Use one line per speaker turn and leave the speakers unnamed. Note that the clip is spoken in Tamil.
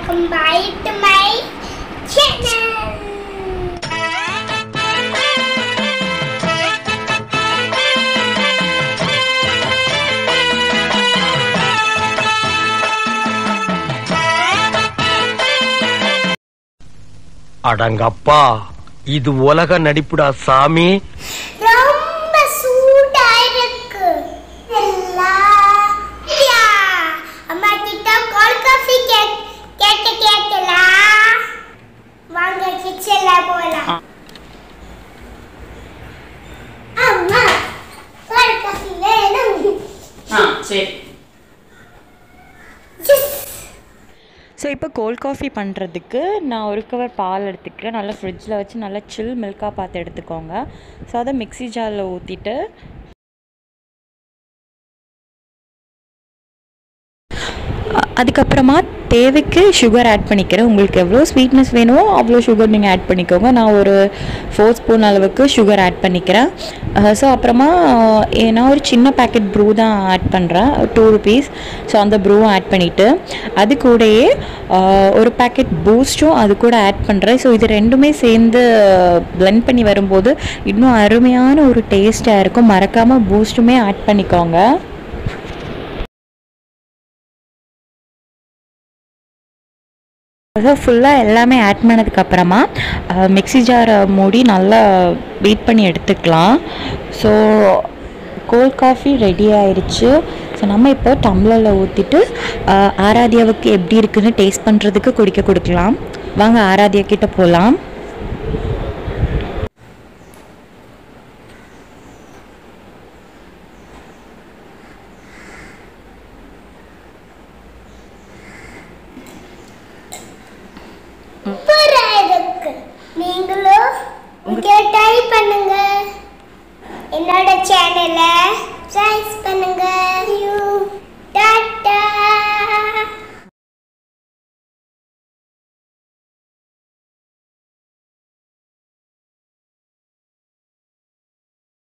welcome back to my channel.
அடங்கப்பா இது உலக நடிப்புடா சாமி
ரொம்ப சூடா இருக்கு எல்லாம் யா, அம்மா கிட்ட கோல்ட் காஃபி கேட்க கேட்கலாம் வாங்க கிச்சன்ல போலாம் அம்மா கோல்ட் காஃபி வேணும்
ஆ சரி
Yes.
ஸோ இப்போ கோல்ட் காஃபி பண்ணுறதுக்கு நான் ஒரு கவர் பால் எடுத்துக்கிறேன் நல்லா ஃப்ரிட்ஜில் வச்சு நல்லா சில் மில்காக பார்த்து எடுத்துக்கோங்க ஸோ அதை மிக்ஸி ஜாரில் ஊற்றிட்டு அதுக்கப்புறமா தேவைக்கு சுகர் ஆட் பண்ணிக்கிறேன் உங்களுக்கு எவ்வளோ ஸ்வீட்னஸ் வேணுமோ அவ்வளோ சுகர் நீங்கள் ஆட் பண்ணிக்கோங்க நான் ஒரு ஃபோர் ஸ்பூன் அளவுக்கு சுகர் ஆட் பண்ணிக்கிறேன் ஸோ அப்புறமா அஹ், நான் ஒரு சின்ன பேக்கெட் ப்ரூ தான் ஆட் பண்ணுறேன் டூ ருபீஸ் ஸோ அந்த ப்ரூவும் ஆட் பண்ணிவிட்டு அது கூடயே அஹ், ஒரு பேக்கெட் பூஸ்ட்டும் அது கூட ஆட் பண்ணுறேன் ஸோ இது ரெண்டுமே சேர்ந்து blend பண்ணி வரும்போது இன்னும் அருமையான ஒரு டேஸ்ட்டாக இருக்கும் மறக்காமல் பூஸ்ட்டுமே ஆட் பண்ணிக்கோங்க ஸோ ஃபுல்லாக எல்லாமே ஆட் பண்ணதுக்கப்புறமா மிக்ஸி ஜாரை மூடி நல்லா பீட் பண்ணி எடுத்துக்கலாம் ஸோ கோல்ட் காஃபி ரெடி ஆயிடுச்சு ஸோ நம்ம இப்போ டம்ளரில் ஊற்றிட்டு ஆராத்யாவுக்கு எப்படி இருக்குன்னு டேஸ்ட் பண்ணுறதுக்கு குடிக்க கொடுக்கலாம் வாங்க ஆராத்யா கிட்ட போகலாம்
சூப்பரா இருக்கு நீங்களும் இங்கே ட்ரை பண்ணுங்க என்னோட சேனலை